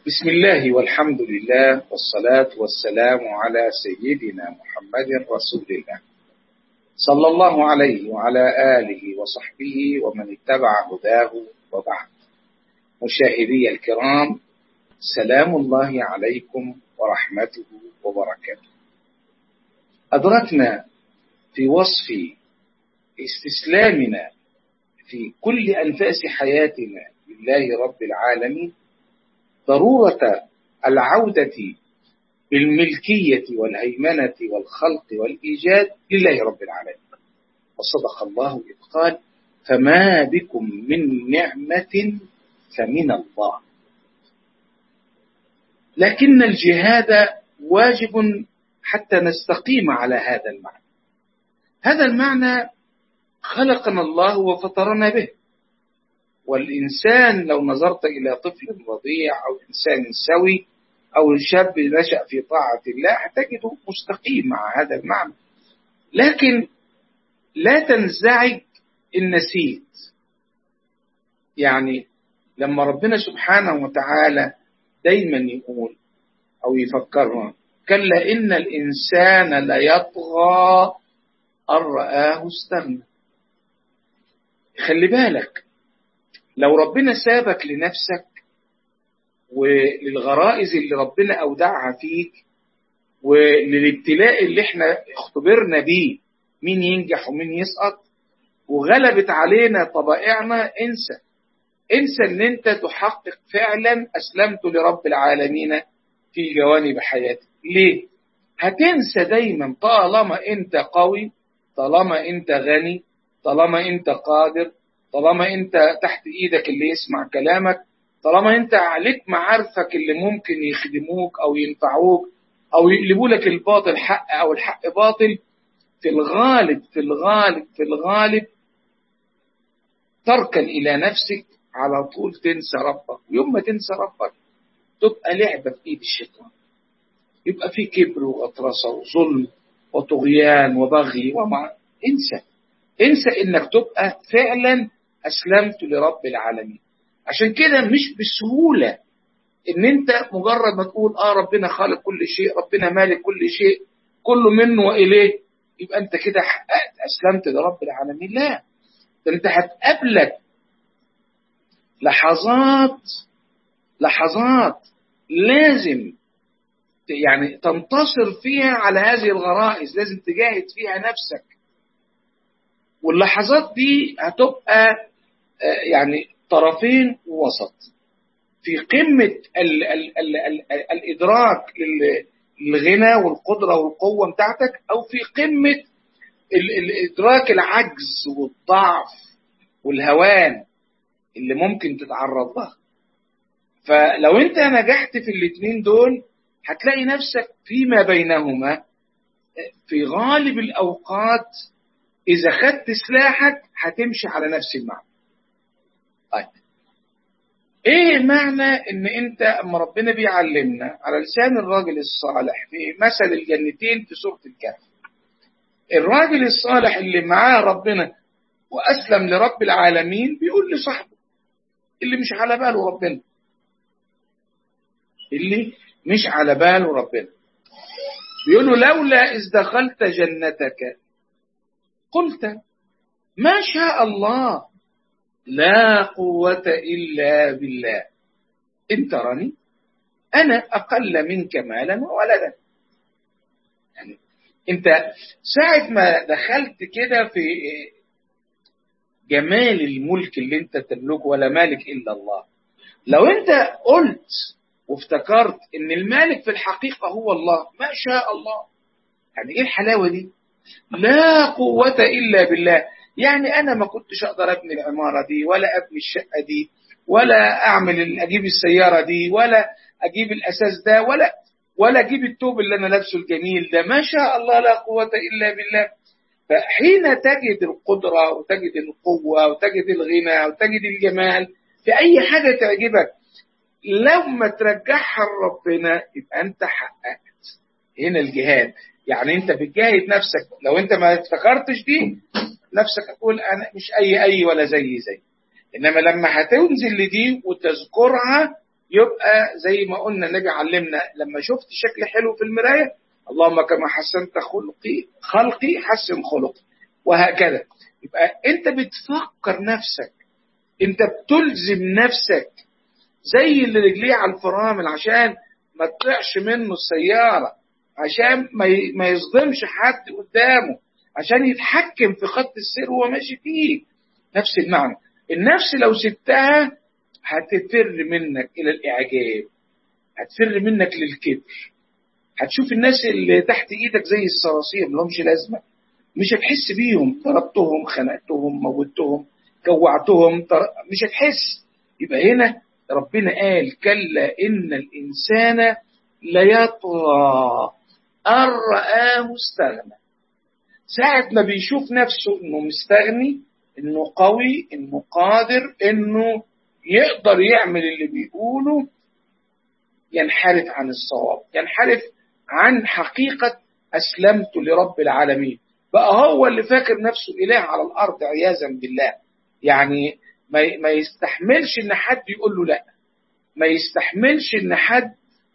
بسم الله والحمد لله والصلاة والسلام على سيدنا محمد رسول الله صلى الله عليه وعلى آله وصحبه ومن اتبع هداه وبعد مشاهدي الكرام سلام الله عليكم ورحمته وبركاته أدركنا في وصف استسلامنا في كل أنفاس حياتنا لله رب العالمين ضرورة العودة بالملكية والهيمنة والخلق والإيجاد لله رب العالمين وصدق الله إذ قال فما بكم من نعمة فمن الله لكن الجهاد واجب حتى نستقيم على هذا المعنى هذا المعنى خلقنا الله وفطرنا به والإنسان لو نظرت إلى طفل رضيع أو إنسان سوي أو شاب نشأ في طاعة الله هتجده مستقيم مع هذا المعنى لكن لا تنزعج إن نسيت يعني لما ربنا سبحانه وتعالى دايما يقول أو يفكرنا كلا إن الإنسان ليطغى أن رآه استغنى خلي بالك لو ربنا سابك لنفسك وللغرائز اللي ربنا أودعها فيك وللابتلاء اللي احنا اختبرنا بيه مين ينجح ومين يسقط وغلبت علينا طبائعنا انسى انسى ان انت تحقق فعلا اسلمت لرب العالمين في جوانب حياتك ليه هتنسى دايما طالما انت قوي طالما انت غني طالما انت قادر طالما انت تحت ايدك اللي يسمع كلامك طالما انت عليك معارفك اللي ممكن يخدموك او ينفعوك او يقلبوا لك الباطل حق او الحق باطل في الغالب في الغالب في الغالب تركن الى نفسك على طول تنسى ربك يوم ما تنسى ربك تبقى لعبة في ايد الشيطان يبقى في كبر وغطرسة وظلم وطغيان وبغي ومع انسى انسى انك تبقى فعلا اسلمت لرب العالمين عشان كده مش بسهولة ان انت مجرد ما تقول اه ربنا خالق كل شيء ربنا مالك كل شيء كله منه واليه يبقى انت كده حققت اسلمت لرب العالمين لا ده انت هتقابلك لحظات لحظات لازم يعني تنتصر فيها على هذه الغرائز لازم تجاهد فيها نفسك واللحظات دي هتبقى يعني طرفين وسط في قمة ال ال ال ال الإدراك للغنى والقدرة والقوة بتاعتك أو في قمة الإدراك العجز والضعف والهوان اللي ممكن تتعرض لها فلو انت نجحت في الاثنين دول هتلاقي نفسك فيما بينهما في غالب الأوقات إذا خدت سلاحك هتمشي على نفس المعنى طيب ايه معنى ان انت اما ربنا بيعلمنا على لسان الراجل الصالح في مثل الجنتين في سورة الكهف الراجل الصالح اللي معاه ربنا واسلم لرب العالمين بيقول لصاحبه اللي مش على باله ربنا اللي مش على باله ربنا بيقول له لولا إذ دخلت جنتك قلت ما شاء الله لا قوة إلا بالله إن ترني أنا أقل منك مالا وولدا يعني أنت ساعة ما دخلت كده في جمال الملك اللي أنت تملكه ولا مالك إلا الله لو أنت قلت وافتكرت ان المالك في الحقيقة هو الله ما شاء الله يعني ايه الحلاوة دي لا قوة الا بالله يعني انا ما كنتش اقدر ابني العمارة دي ولا ابني الشقة دي ولا اعمل اجيب السيارة دي ولا اجيب الاساس ده ولا ولا اجيب التوب اللي انا لابسه الجميل ده ما شاء الله لا قوة الا بالله فحين تجد القدرة وتجد القوة وتجد الغنى وتجد الجمال في اي حاجة تعجبك لما ترجعها لربنا يبقى انت حققت هنا الجهاد يعني انت بتجاهد نفسك لو انت ما افتكرتش دي نفسك هتقول انا مش اي اي ولا زي زي انما لما هتنزل لدي وتذكرها يبقى زي ما قلنا النبي علمنا لما شفت شكل حلو في المرايه اللهم كما حسنت خلقي خلقي حسن خلقي وهكذا يبقى انت بتفكر نفسك انت بتلزم نفسك زي اللي رجليه على الفرامل عشان ما تطلعش منه السيارة عشان ما يصدمش حد قدامه عشان يتحكم في خط السير وهو ماشي فيه نفس المعنى النفس لو سبتها هتفر منك إلى الإعجاب هتفر منك للكبر هتشوف الناس اللي تحت إيدك زي الصراصير ملهمش لازمة مش هتحس بيهم ضربتهم خنقتهم موتهم جوعتهم مش هتحس يبقى هنا ربنا قال كلا إن الإنسان ليطغى أن رآه استغنى ساعة ما بيشوف نفسه إنه مستغني إنه قوي إنه قادر إنه يقدر يعمل اللي بيقوله ينحرف عن الصواب ينحرف عن حقيقة أسلمت لرب العالمين بقى هو اللي فاكر نفسه إله على الأرض عياذا بالله يعني ما يستحملش إن حد يقول له لأ ما يستحملش إن حد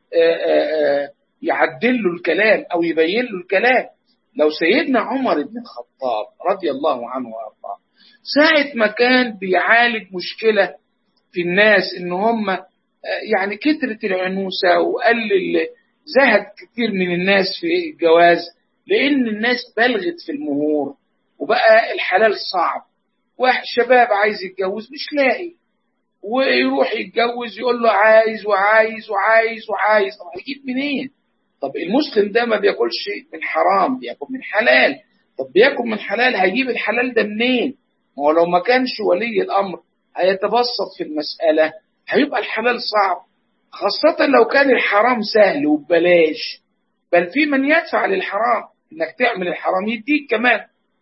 يعدل له الكلام أو يبين له الكلام لو سيدنا عمر بن الخطاب رضي الله عنه وارضاه ساعة ما كان بيعالج مشكلة في الناس إن هم يعني كترة العنوسة وقلل زهد كتير من الناس في الجواز لأن الناس بلغت في المهور وبقى الحلال صعب واحد شباب عايز يتجوز مش لاقي ويروح يتجوز يقول له عايز وعايز وعايز وعايز طب هيجيب منين؟ طب المسلم ده ما بياكلش من حرام بياكل من حلال طب بياكل من حلال هيجيب الحلال ده منين؟ ما هو لو ما كانش ولي الامر هيتبسط في المساله هيبقى الحلال صعب خاصة لو كان الحرام سهل وببلاش بل في من يدفع للحرام انك تعمل الحرام يديك كمان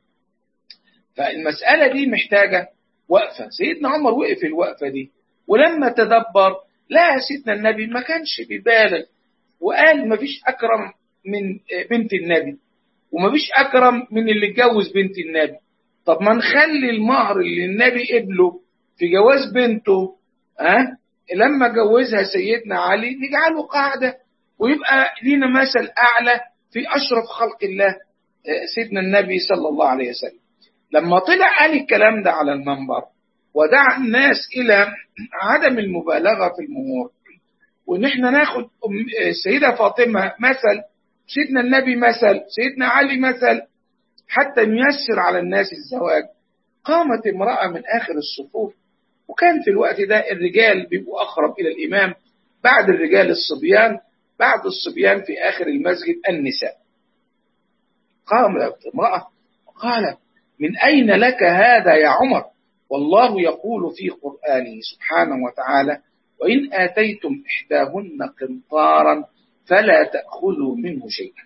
فالمسألة دي محتاجة وقفة سيدنا عمر وقف الوقفة دي ولما تدبر لا سيدنا النبي ما كانش بيبالغ وقال ما فيش أكرم من بنت النبي وما فيش أكرم من اللي اتجوز بنت النبي طب ما نخلي المهر اللي النبي قبله في جواز بنته ها أه؟ لما جوزها سيدنا علي نجعله قاعدة ويبقى لينا مثل أعلى في أشرف خلق الله سيدنا النبي صلى الله عليه وسلم لما طلع قال الكلام ده على المنبر ودعا الناس إلى عدم المبالغة في المهور وإن احنا ناخد السيدة فاطمة مثل سيدنا النبي مثل سيدنا علي مثل حتى نيسر على الناس الزواج قامت امرأة من آخر الصفوف وكان في الوقت ده الرجال بيبقوا أقرب إلى الإمام بعد الرجال الصبيان بعد الصبيان في آخر المسجد النساء قامت امرأة وقالت من أين لك هذا يا عمر والله يقول في قرآنه سبحانه وتعالى وإن آتيتم إحداهن قنطارا فلا تأخذوا منه شيئا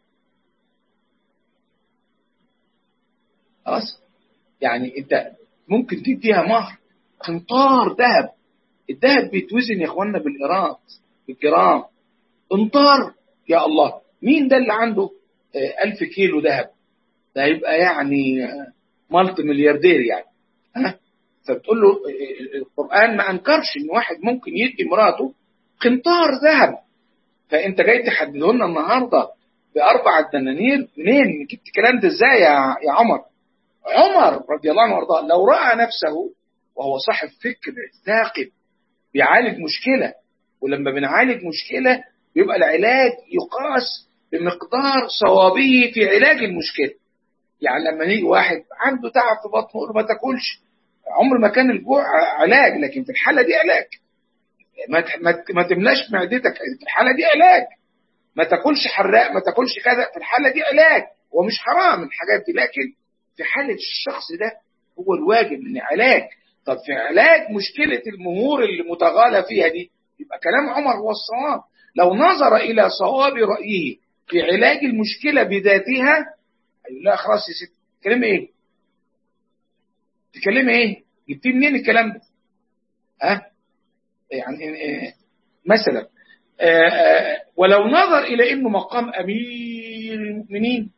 خلاص يعني انت ممكن تديها مهر قنطار ذهب الذهب بيتوزن يا اخوانا بالإيراد بالجرام قنطار يا الله مين ده اللي عنده ألف كيلو ذهب ده يبقى يعني مالت ملياردير يعني ها فبتقول له القرآن ما أنكرش إن واحد ممكن يدي مراته قنطار ذهب فأنت جاي تحدده لنا النهارده بأربع دنانير منين جبت الكلام ده إزاي يا يا عمر؟ عمر رضي الله عنه وارضاه لو رأى نفسه وهو صاحب فكر ثاقب بيعالج مشكلة ولما بنعالج مشكلة بيبقى العلاج يقاس بمقدار صوابه في علاج المشكلة يعني لما يجي واحد عنده تعب في بطنه ما تاكلش عمر ما كان الجوع علاج لكن في الحالة دي علاج ما ما تملاش معدتك في الحالة دي علاج ما تاكلش حراق ما تاكلش كذا في الحالة دي علاج ومش حرام الحاجات دي لكن في حالة الشخص ده هو الواجب ان علاج طب في علاج مشكلة المهور اللي متغالى فيها دي يبقى كلام عمر هو الصواب لو نظر إلى صواب رأيه في علاج المشكلة بذاتها يقول لا خلاص يا ست تكلمي ايه؟ تكلمي ايه؟ جبتيه منين الكلام ده؟ ها؟ يعني إيه مثلا آآ آآ ولو نظر إلى إنه مقام أمير المؤمنين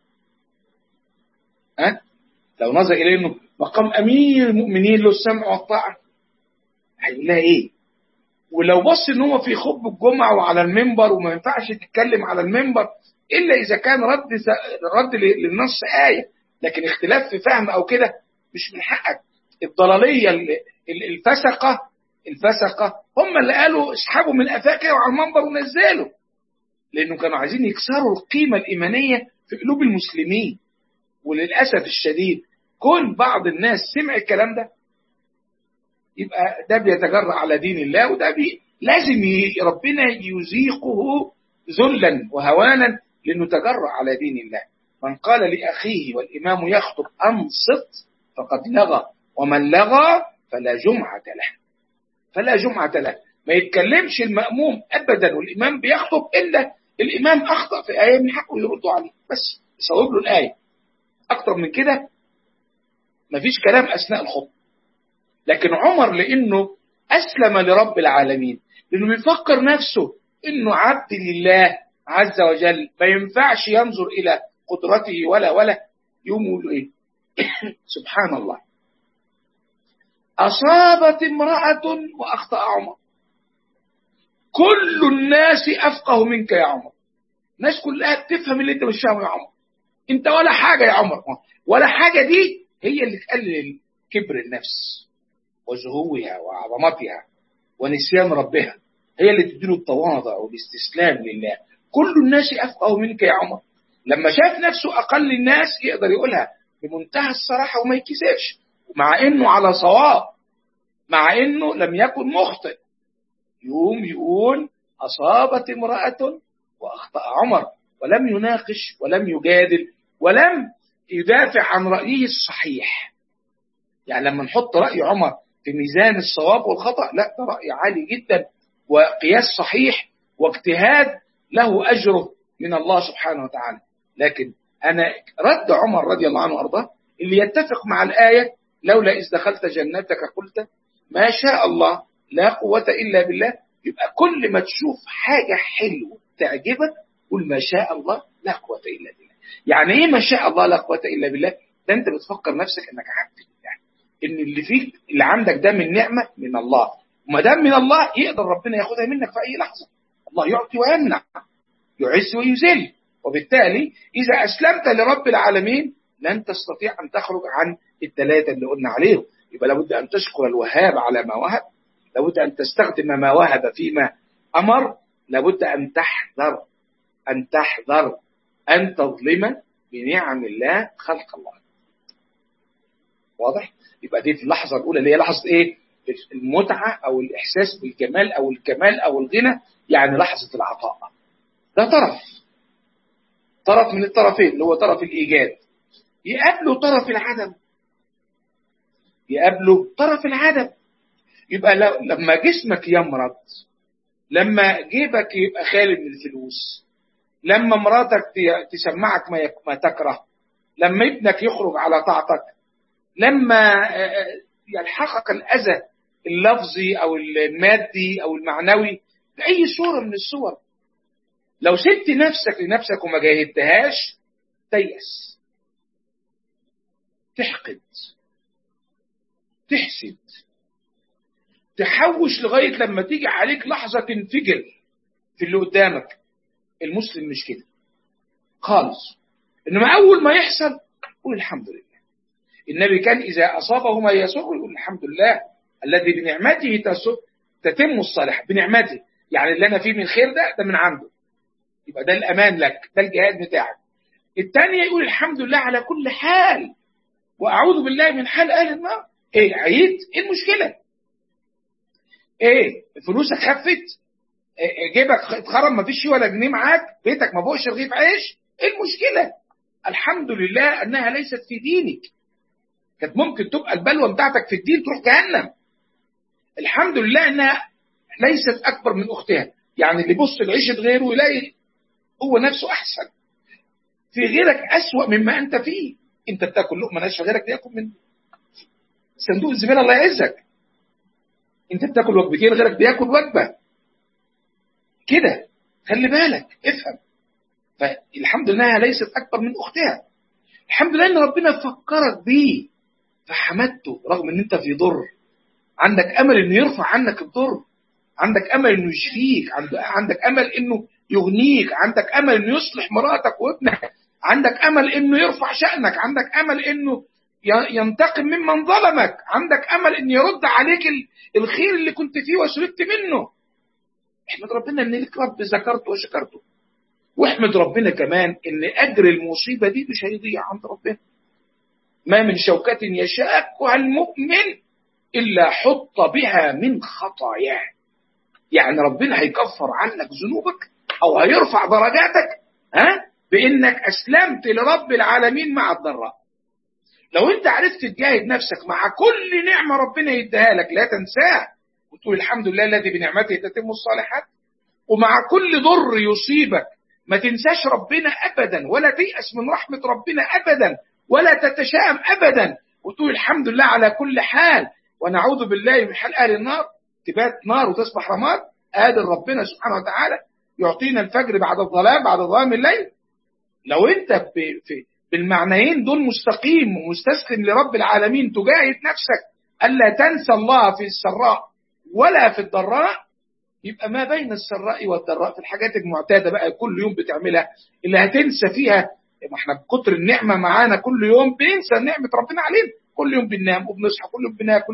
ها؟ لو نظر إلى إنه مقام أمير المؤمنين له السمع والطاعة هيقول لها إيه؟ ولو بص ان هو في خطبه الجمعه وعلى المنبر وما ينفعش تتكلم على المنبر الا اذا كان رد رد للنص ايه لكن اختلاف في فهم او كده مش من حقك الضلاليه الفسقه الفسقه هم اللي قالوا اسحبوا من قفاك وعلى المنبر ونزلوا لانه كانوا عايزين يكسروا القيمه الايمانيه في قلوب المسلمين وللاسف الشديد كون بعض الناس سمع الكلام ده يبقى ده بيتجرأ على دين الله وده بي لازم ربنا يزيقه ذلا وهوانا لانه تجرأ على دين الله من قال لاخيه والامام يخطب انصت فقد لغى ومن لغى فلا جمعه له فلا جمعه له ما يتكلمش المأموم ابدا والامام بيخطب الا الامام اخطا في ايه من حقه يردوا عليه بس يصوب له الايه اكتر من كده مفيش كلام اثناء الخطبه لكن عمر لانه اسلم لرب العالمين لانه بيفكر نفسه انه عبد لله عز وجل ما ينفعش ينظر الى قدرته ولا ولا يقوم يقول ايه سبحان الله اصابت امراه واخطا عمر كل الناس افقه منك يا عمر الناس كلها بتفهم اللي انت مش فاهمه يا عمر انت ولا حاجه يا عمر ولا حاجه دي هي اللي تقلل كبر النفس وزهوها وعظمتها ونسيان ربها هي اللي تديله التواضع والاستسلام لله كل الناس افقه منك يا عمر لما شاف نفسه اقل الناس يقدر يقولها بمنتهى الصراحه وما يتكسفش مع انه على صواب مع انه لم يكن مخطئ يقوم يقول اصابت امراه واخطا عمر ولم يناقش ولم يجادل ولم يدافع عن رايه الصحيح يعني لما نحط راي عمر في ميزان الصواب والخطا لا ده راي عالي جدا وقياس صحيح واجتهاد له اجره من الله سبحانه وتعالى لكن انا رد عمر رضي الله عنه وارضاه اللي يتفق مع الايه لولا اذ دخلت جنتك قلت ما شاء الله لا قوه الا بالله يبقى كل ما تشوف حاجه حلوه تعجبك قول ما شاء الله لا قوه الا بالله يعني ايه ما شاء الله لا قوه الا بالله ده انت بتفكر نفسك انك عبد لله ان اللي فيك اللي عندك ده من نعمه من الله وما دام من الله يقدر ربنا ياخدها منك في اي لحظه الله يعطي ويمنع يعز ويذل وبالتالي اذا اسلمت لرب العالمين لن تستطيع ان تخرج عن الثلاثه اللي قلنا عليهم يبقى لابد ان تشكر الوهاب على ما وهب لابد ان تستخدم ما وهب فيما امر لابد ان تحذر ان تحذر ان تظلم بنعم الله خلق الله واضح يبقى دي في اللحظه الاولى اللي هي لحظه ايه المتعه او الاحساس بالجمال او الكمال او الغنى يعني لحظه العطاء ده طرف طرف من الطرفين اللي هو طرف الايجاد يقابله طرف العدم يقابله طرف العدم يبقى لما جسمك يمرض لما جيبك يبقى خالي من الفلوس لما مراتك تسمعك ما تكره لما ابنك يخرج على طاعتك لما يلحقك الأذى اللفظي أو المادي أو المعنوي بأي صورة من الصور لو سبت نفسك لنفسك وما جاهدتهاش تيأس تحقد تحسد تحوش لغاية لما تيجي عليك لحظة تنفجر في اللي قدامك المسلم مش كده خالص إنما أول ما يحصل قول الحمد لله النبي كان إذا أصابه ما يسر يقول الحمد لله الذي بنعمته تتم الصالح بنعمته يعني اللي أنا فيه من خير ده ده من عنده يبقى ده الأمان لك ده الجهاد بتاعك الثانية يقول الحمد لله على كل حال وأعوذ بالله من حال أهل النار إيه عيد إيه المشكلة إيه فلوسك خفت إيه جيبك اتخرم ما فيش ولا جنيه معاك بيتك ما بقش رغيف عيش إيه المشكلة الحمد لله أنها ليست في دينك كانت ممكن تبقى البلوى بتاعتك في الدين تروح جهنم الحمد لله انها ليست اكبر من اختها يعني اللي يبص لعيشه غيره يلاقي هو نفسه احسن في غيرك اسوا مما انت فيه انت بتاكل لقمه ناشفه غيرك بياكل من صندوق الزباله الله يعزك انت بتاكل وجبتين غيرك بياكل وجبه كده خلي بالك افهم فالحمد لله انها ليست اكبر من اختها الحمد لله ان ربنا فكرك بيه فحمدته رغم ان انت في ضر عندك امل انه يرفع عنك الضر عندك امل انه يشفيك عندك امل انه يغنيك عندك امل انه يصلح مراتك وابنك عندك امل انه يرفع شانك عندك امل انه ينتقم ممن ظلمك عندك امل انه يرد عليك الخير اللي كنت فيه وسلكت منه احمد ربنا ان لك رب ذكرته وشكرته واحمد ربنا كمان ان اجر المصيبه دي مش هيضيع عند ربنا ما من شوكة يشاكها المؤمن إلا حط بها من خطاياه يعني ربنا هيكفر عنك ذنوبك أو هيرفع درجاتك ها بإنك أسلمت لرب العالمين مع الضراء لو أنت عرفت تجاهد نفسك مع كل نعمة ربنا يديها لك لا تنساه وتقول الحمد لله الذي بنعمته تتم الصالحات ومع كل ضر يصيبك ما تنساش ربنا أبدا ولا تيأس من رحمة ربنا أبدا ولا تتشائم أبدا وتقول الحمد لله على كل حال ونعوذ بالله من حال أهل النار تبات نار وتصبح رماد قادر ربنا سبحانه وتعالى يعطينا الفجر بعد الظلام بعد ظلام الليل لو انت في بالمعنيين دول مستقيم ومستسلم لرب العالمين تجاهد نفسك ألا تنسى الله في السراء ولا في الضراء يبقى ما بين السراء والضراء في الحاجات المعتادة بقى كل يوم بتعملها اللي هتنسى فيها ما احنا بكتر النعمة معانا كل يوم بننسى نعمة ربنا علينا كل يوم بننام وبنصحى كل يوم بناكل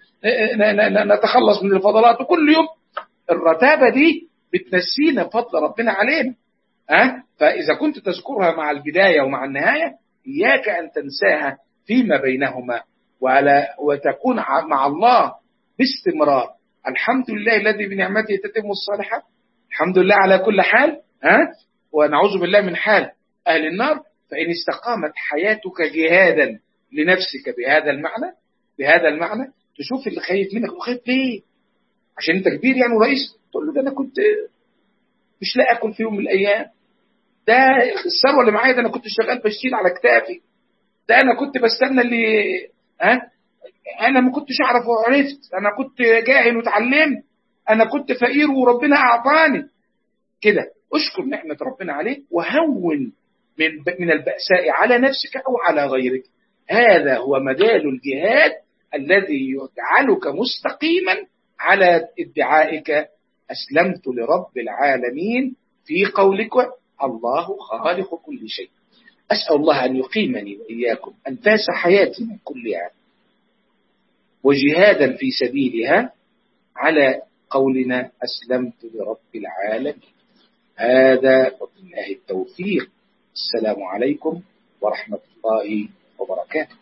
ونتخلص من الفضلات وكل يوم الرتابة دي بتنسينا فضل ربنا علينا ها فإذا كنت تذكرها مع البداية ومع النهاية إياك أن تنساها فيما بينهما وعلى وتكون مع الله باستمرار الحمد لله الذي بنعمته تتم الصالحات الحمد لله على كل حال ها ونعوذ بالله من حال أهل النار فإن استقامت حياتك جهادا لنفسك بهذا المعنى بهذا المعنى تشوف اللي خايف منك وخايف ليه؟ عشان انت كبير يعني ورئيس تقول له ده انا كنت مش لاقي اكل في يوم من الايام ده الثروه اللي معايا ده انا كنت شغال بشيل على كتافي ده انا كنت بستنى اللي ها انا ما كنتش اعرف وعرفت انا كنت جاهل وتعلمت انا كنت فقير وربنا اعطاني كده اشكر نعمه ربنا عليك وهون من من البأساء على نفسك او على غيرك هذا هو مجال الجهاد الذي يجعلك مستقيما على ادعائك اسلمت لرب العالمين في قولك الله خالق كل شيء اسال الله ان يقيمني واياكم انفاس حياتي من كلها وجهادا في سبيلها على قولنا اسلمت لرب العالمين هذا وبالله التوفيق السلام عليكم ورحمه الله وبركاته